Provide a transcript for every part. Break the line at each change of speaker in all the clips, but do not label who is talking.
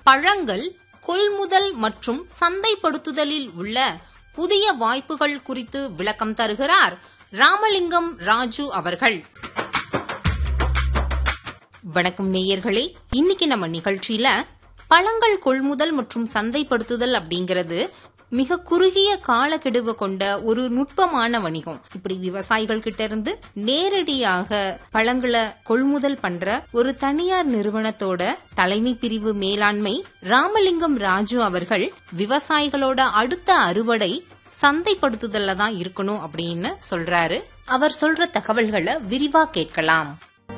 பழங்கள் கொள்முதல் மற்றும் சந்தைப்படுத்துதலில் உள்ள புதிய வாய்ப்புகள் குறித்து விளக்கம் தருகிறார் ராமலிங்கம் ராஜு அவர்கள் வணக்கம் நேயர்களே இன்னைக்கு நம்ம நிகழ்ச்சியில பழங்கள் கொள்முதல் மற்றும் சந்தைப்படுத்துதல் அப்படிங்கிறது மிக குறுகிய காலக்கெடுவை கொண்ட ஒரு நுட்பமான வணிகம் இப்படி விவசாயிகள் கிட்ட இருந்து நேரடியாக பழங்களை கொள்முதல் பண்ற ஒரு தனியார் நிறுவனத்தோட தலைமை பிரிவு மேலாண்மை ராமலிங்கம் ராஜு அவர்கள் விவசாயிகளோட அடுத்த அறுவடை சந்தைப்படுத்துதல்ல தான் இருக்கணும் அப்படின்னு சொல்றாரு அவர் சொல்ற தகவல்களை விரிவா கேட்கலாம்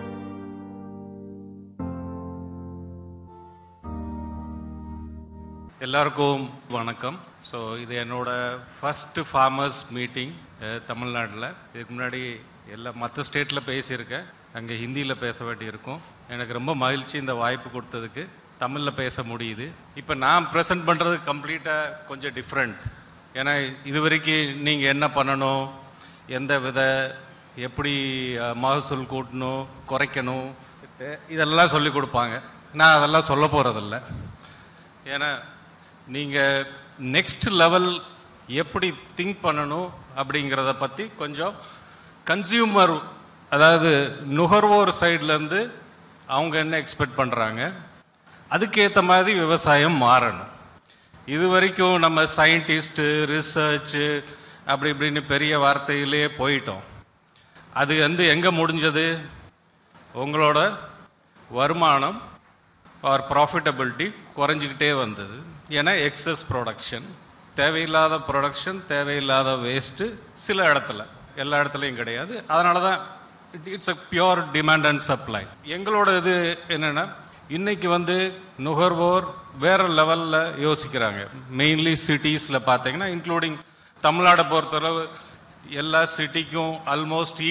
எல்லாருக்கும் வணக்கம் ஸோ இது என்னோட ஃபஸ்ட்டு ஃபார்மர்ஸ் மீட்டிங் தமிழ்நாட்டில் இதுக்கு முன்னாடி எல்லா மற்ற ஸ்டேட்டில் பேசியிருக்கேன் அங்கே ஹிந்தியில் பேச வேண்டியிருக்கும் எனக்கு ரொம்ப மகிழ்ச்சி இந்த வாய்ப்பு கொடுத்ததுக்கு தமிழில் பேச முடியுது இப்போ நான் ப்ரெசென்ட் பண்ணுறது கம்ப்ளீட்டாக கொஞ்சம் டிஃப்ரெண்ட் ஏன்னா இது வரைக்கும் நீங்கள் என்ன பண்ணணும் எந்த வித எப்படி அஹ், மகசூல் கூட்டணும் குறைக்கணும் இதெல்லாம் சொல்லி கொடுப்பாங்க நான் அதெல்லாம் சொல்ல போகிறதில்ல ஏன்னா நீங்கள் நெக்ஸ்ட் லெவல் எப்படி திங்க் பண்ணணும் அப்படிங்கிறத பற்றி கொஞ்சம் கன்சியூமர் அதாவது நுகர்வோர் சைட்லேருந்து அவங்க என்ன எக்ஸ்பெக்ட் பண்ணுறாங்க அதுக்கேற்ற மாதிரி விவசாயம் மாறணும் இது வரைக்கும் நம்ம சயின்டிஸ்ட்டு ரிசர்ச்சு அப்படி இப்படின்னு பெரிய வார்த்தையிலே போயிட்டோம் அது வந்து எங்கே முடிஞ்சது உங்களோட வருமானம் ஆர் ப்ராஃபிட்டபிலிட்டி குறைஞ்சிக்கிட்டே வந்தது ஏன்னா எக்ஸஸ் ப்ரொடக்ஷன் தேவையில்லாத ப்ரொடக்ஷன் தேவையில்லாத வேஸ்ட்டு சில இடத்துல எல்லா இடத்துலையும் கிடையாது அதனால தான் it's a pure demand and supply எங்களோட இது என்னென்னா இன்னைக்கு வந்து நுகர்வோர் வேற லெவலில் யோசிக்கிறாங்க மெயின்லி சிட்டிஸில் பார்த்தீங்கன்னா இன்க்ளூடிங் தமிழ்நாடை பொறுத்தளவு எல்லா சிட்டிக்கும் ஆல்மோஸ்ட்